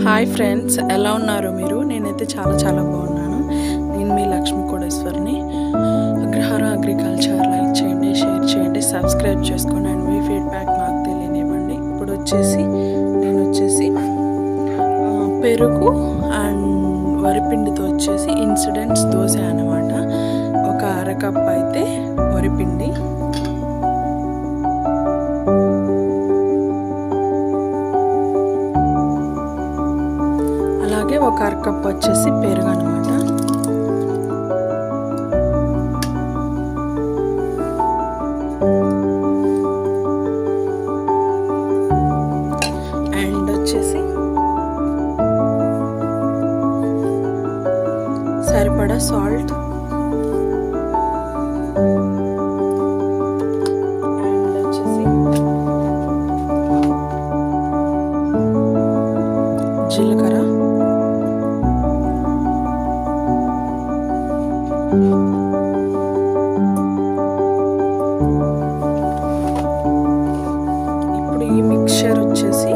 Hi friends ఎలా ఉన్నారు మీరు నేనైతే చాలా చాలా బాగున్నాను నేను మీ లక్ష్మి కోడేశ్వర్ని అగ్రహార అగ్రికల్చర్ లైక్ చేయండి షేర్ చేయండి సబ్స్క్రైబ్ చేసుకోండి అండ్ మీ ఫీడ్బ్యాక్ నాకు తెలియనివ్వండి ఇప్పుడు వచ్చేసి నేను వచ్చేసి ఆ, పెరుగు అండ్ వరిపిండితో వచ్చేసి ఇన్సిడెంట్స్ దోశ అనమాట ఒక అరకప్ అయితే వరిపిండి అలాగే ఒక అరకప్ వచ్చేసి పెరుగు అనమాట అండ్ వచ్చేసి సరిపడా సాల్ట్ అండ్ వచ్చేసి జీలకర్ర ఇప్పుడు ఈ మిక్చర్ వచ్చేసి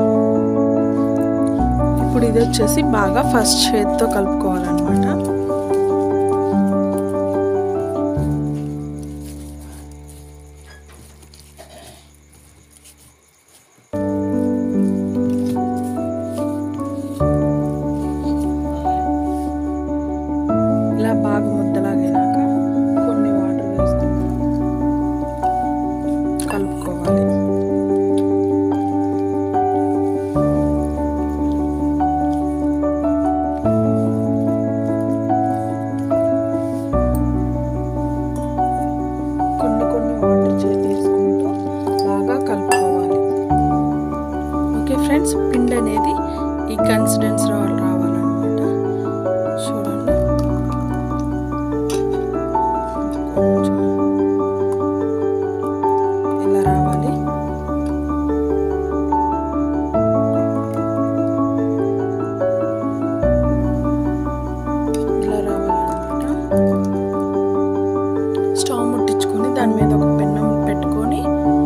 ఇప్పుడు ఇది వచ్చేసి బాగా ఫస్ట్ చేతితో కలుపుకోవాలన్నమాట ఇలా బాగా ముద్దలాగినాక కొన్ని వాటర్ వేసుకుని కలుపుకోవాలి కొన్ని కొన్ని వాటర్ చేసి తీసుకుంటూ బాగా కలుపుకోవాలి ఓకే ఫ్రెండ్స్ పిండి అనేది ఈ కన్సిడెన్స్ రావాలన్నమాట చూడండి కొంచెం ఇలా రావాలి ఇలా రావాలన్నమాట స్టవ్ ముట్టించుకొని దాని మీద ఒక పెన్నం పెట్టుకొని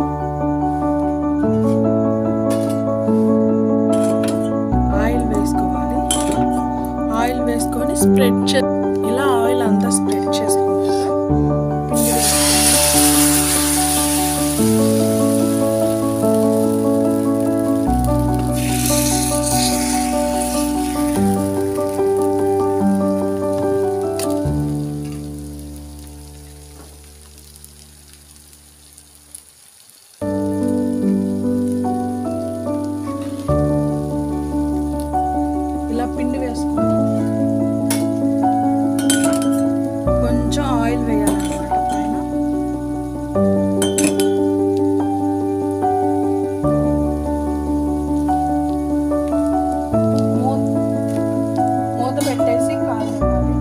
ఆయిల్ వేసుకోవాలి ఆయిల్ వేసుకొని స్ప్రెడ్ చే ఇలా ఆయిల్ అంతా స్ప్రెడ్ చేసుకుంటా పిండి వేసుకోవాలి. ఇలా పిండి వేసుకొని కొంచెం ఆయిల్ వేయాలన్నమాట పైన మూ- మూత పెట్టేసి కాలివ్వాలి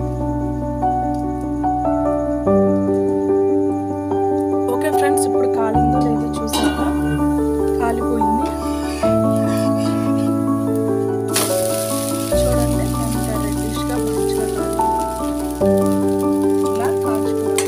ఓకే ఫ్రెండ్స్ ఇప్పుడు కాలిందో లేదో చూసాక కాలిపోయింది చూడండి ఎంత రెడ్డిష్గా మంచిగా కాలిందో. ఇలా కాల్చుకోవాలి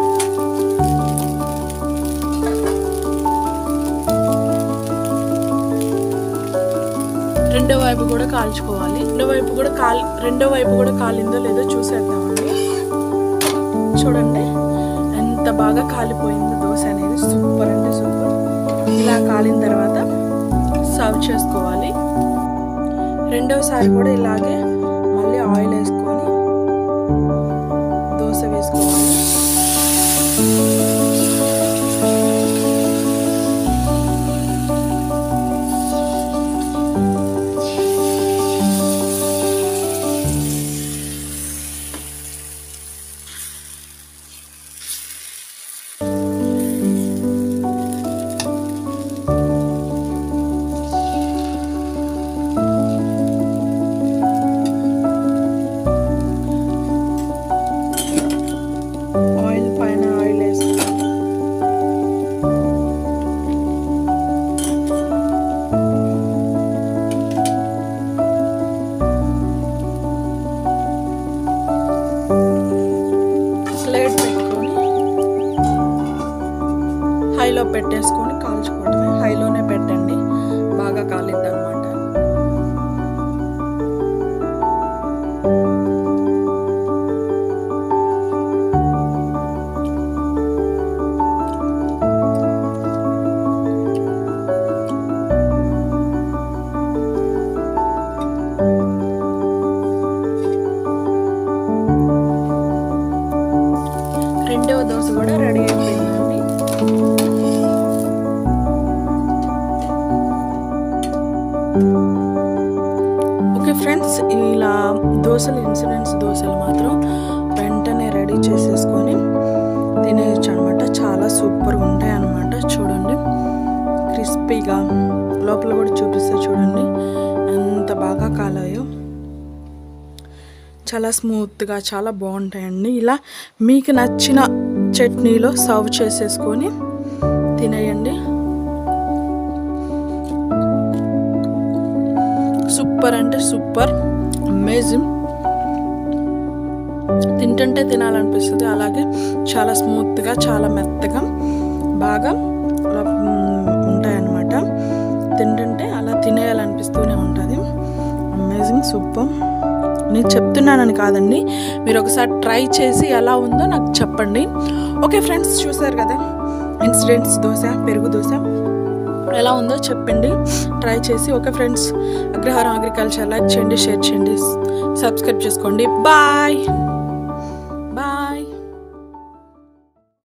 రెండో వైపు కూడా కాల్చుకోవాలి రెండో వైపు కూడా కాల్ రెండో వైపు కూడా కాలిందో లేదో చూసేద్దామండి చూడండి ఎంత బాగా కాలిపోయిందో దోశ అనేది సూపర్ అంటే సూపర్ ఇలా కాలిన తర్వాత సర్వ్ చేసుకోవాలి రెండోసారి కూడా ఇలాగే మళ్ళీ ఆయిల్ వేసుకొని దోశ వేసుకోవాలి ఓకే ఫ్రెండ్స్ ఇలా దోశలు ఇన్సిడెంట్స్ దోశలు మాత్రం వెంటనే రెడీ చేసేసుకొని తినేయచ్చు అనమాట చాలా సూపర్గా ఉంటాయి అనమాట చూడండి క్రిస్పీగా లోపల కూడా చూపిస్తే చూడండి ఎంత బాగా కాలాయో చాలా స్మూత్గా చాలా బాగుంటాయండి ఇలా మీకు నచ్చిన చట్నీలో సర్వ్ చేసేసుకొని తినేయండి సూపర్ అంటే సూపర్ అమేజింగ్ తింటుంటే తినాలనిపిస్తుంది అలాగే చాలా స్మూత్గా చాలా మెత్తగా బాగా ఉంటాయన్నమాట తింటుంటే అలా తినేయాలనిపిస్తూనే ఉంటుంది అమేజింగ్ సూపర్ నేను చెప్తున్నానని కాదండి మీరు ఒకసారి ట్రై చేసి ఎలా ఉందో నాకు చెప్పండి ఓకే ఫ్రెండ్స్ చూసారు కదా ఇన్సిడెంట్స్ దోశ పెరుగు దోశ ఎలా ఉందో చెప్పండి ట్రై చేసి okay friends Agraharam agriculture like చేయండి షేర్ చేయండి సబ్స్క్రైబ్ చేసుకోండి బాయ్